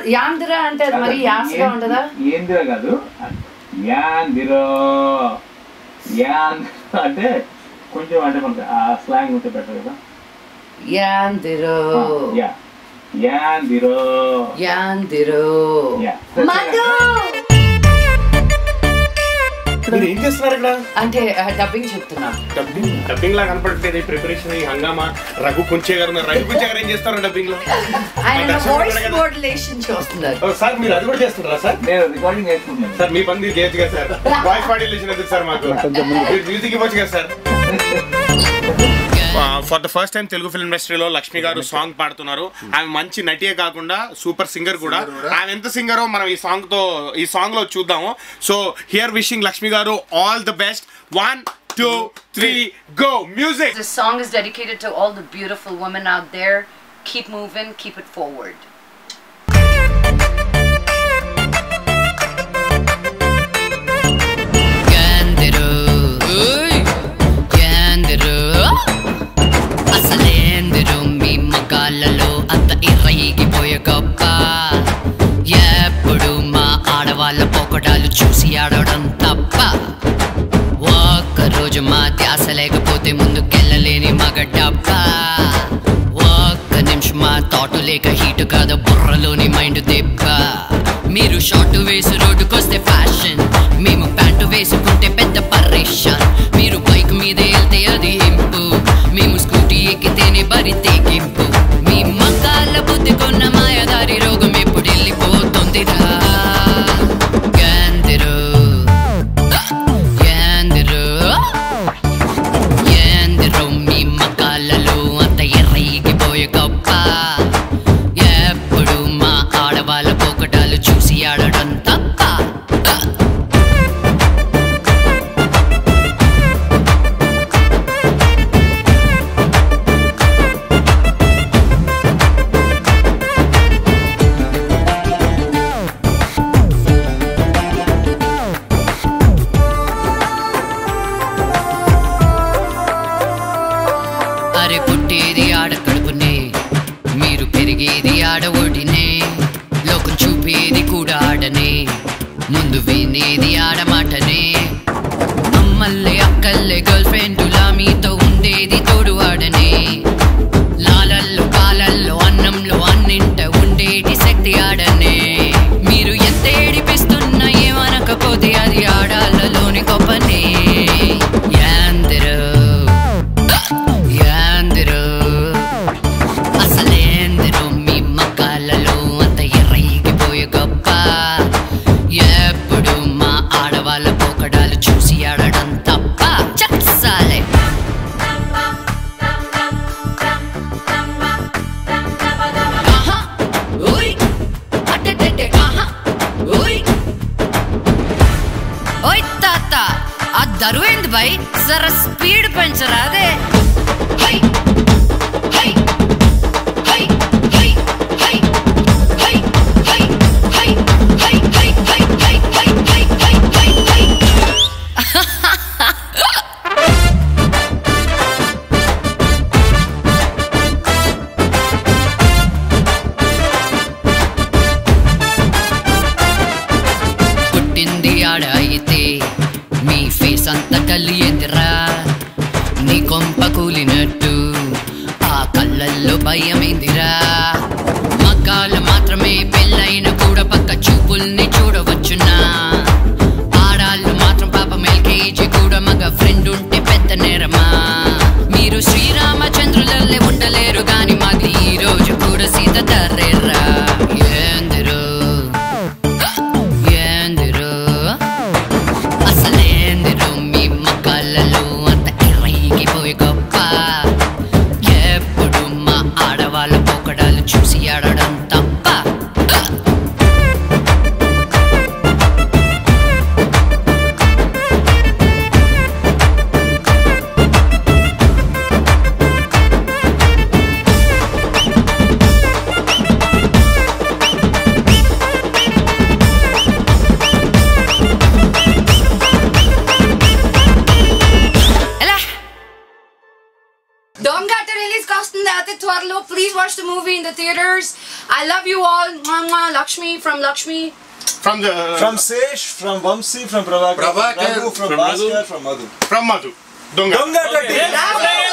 యాందిర అంటే అది మరి యాసగా ఉండదా ఏందిరా కాదు యాందిరో యాన్ అంటే కొంచెం అంటే మనకి ఆ స్లాంగ్ ఉంటే బెటర్ కదా యాందిరో యా యాందిరో యాందిరో యా మధు మీరు ఏం చేస్తున్నారు ఇక్కడ అంటే డబ్బింగ్ చెప్తున్నా డబ్బింగ్ డబ్బింగ్ లా కనపడట్లేదు ఈ ప్రిపరేషన్ ఈ హంగామా రఘు కుంచే గారు ఉన్నారు. రఘు కుంచే గారు ఏం చేస్తారు డబ్బింగ్ లో ఆయన దర్శనం వాయిస్ కదా. మోడ్యులేషన్ చూస్తున్నారు ఓ, సార్ మీరు అది కూడా చేస్తున్నారా సార్ నేను రికార్డింగ్ చేసుకుంటున్నాను సార్ మీ పని మీరు చేయొచ్చు కదా సార్ వాయిస్ మాడ్యులేషన్ ఎందుకు సార్ మాకు మీరు మ్యూజిక్ ఇవ్వచ్చు కదా sir for the first time Telugu film ఇండస్ట్రీలో లక్ష్మి గారు సాంగ్ పాడుతున్నారు ఆమె మంచి నటియే కాకుండా సూపర్ సింగర్ కూడా ఆమె ఎంత సింగరో మనం ఈ సాంగ్ తో ఈ సాంగ్ లో చూద్దాము so here wishing Lakshmi garu all the best one two three go music This song is dedicated to all the beautiful women out there. Keep moving, keep it forward. గందిరు గందిరు అసలేందిరు మీ మగాళ్ళలో అంత ఇర్రయిగిపోయే గొప్ప ఎప్పుడు మా ఆడవాళ్ళ పోకడాలు చూసి ఆడడం తప్ప ఒక్కరోజు మా ధ్యాస లేకపోతే ముందుకెళ్ళలేని మగ డబ్బా ఒక్క నిమిషం మా తాటు లేక హీటు కాదు బుర్రలోని మైండ్ దెబ్బ మీరు షార్ట్ వేసి రోడ్డుకొస్తే ఫ్యాషన్ మేము ప్యాంటు వేసుకుంటే పెద్ద పరేషన్ మీరు బైక్ మీద వెళ్తే అది ఇంపు మేము స్కూటీ ఎక్కితేనే బరి తెగింపు మీ మగాళ్ళ బుద్ధి కొన్న మాయదారి రోగం ఎప్పుడు వెళ్ళిపోతుందిరా గందిరు గందిరు ఎందరో మీ మకాళ్ళలో అంత ఎర్రగిపోయే గొప్ప ఎప్పుడు మా ఆడవాళ్ళ పోకటాలు చూసి ఆడడం తప్ప అరే పుట్టేది ఆడ కడుపునే మీరు పెరిగేది ఆడ ఒడినే లోకం చూపేది కూడా ఆడనే ముందు వినేది ఆడ మాటనే అమ్మల్లే అక్కల్లే గర్ల్ ఫ్రెండులా మీతో ఉండేది తోడు ఆడనే లాలల్లో పాలల్లో అన్నంలో అన్నింట ఉండేటి శక్తి ఆడనే మీరు ఎంత ఏడిపిస్తున్న ఏమనకపోతే అది ఆడాళ్ళలోని గొప్పనే యాందరూ యాందరూ అసలేందరూ మీ మకాళ్ళలో అంత ఎర్రగిపోయే గొప్ప ఎప్పుడు మా ఆడవాళ్ళ పోకడాలు చూసి ఆడడం తప్ప చచ్చాలే ఆహా, ఓయ్, అట్టెట్టెట్టె, ఆహా, ఓయ్. ఓయ్ తాత ఆ దరువేంది బై జర స్పీడ్ పెంచరా అదే హై హై హై హై హై హై హై హై హై హై హై హై హై హై హై హై పుట్టింది ఆడ అయితే మీ ఫేస్ అంతా కలియదురా నీ కొంప కూలినట్టు ఆ కళ్ళల్లో భయమైందిరా మగ్గాలు మాత్రమే పెళ్ళైన కూడా పక్క చూపుల్ని చూడవచ్చునా ఆడాళ్ళు మాత్రం పాపం ఎల్కేజీ కూడా మగ ఫ్రెండ్ ఉంటే పెద్ద నేరమా మీరు శ్రీరామచంద్రులల్లే ఉండలేరు గాని మాది ఈ రోజు కూడా సీత తర్రేరా ఏందిరో ఏందిరో అసలేందిరో మీ మకాళ్ళలో అంత ఎర్రగిపోయే గొప్ప ఎప్పుడు మా ఆడవాళ్ళ పోకడాలు చూసి ఆడడం తప్ప దొంగట రిలీజ్ వస్తుంది అతి త్వరలో please watch the movie in the theatres I love you all Lakshmi from Lakshmi from the From Sesh, from Vamsi, from Prabhakar, Prabhakar, Raghu, from from Raghu. Bhaskar, from Madhu. From Madhu దొంగ Donga Tatti!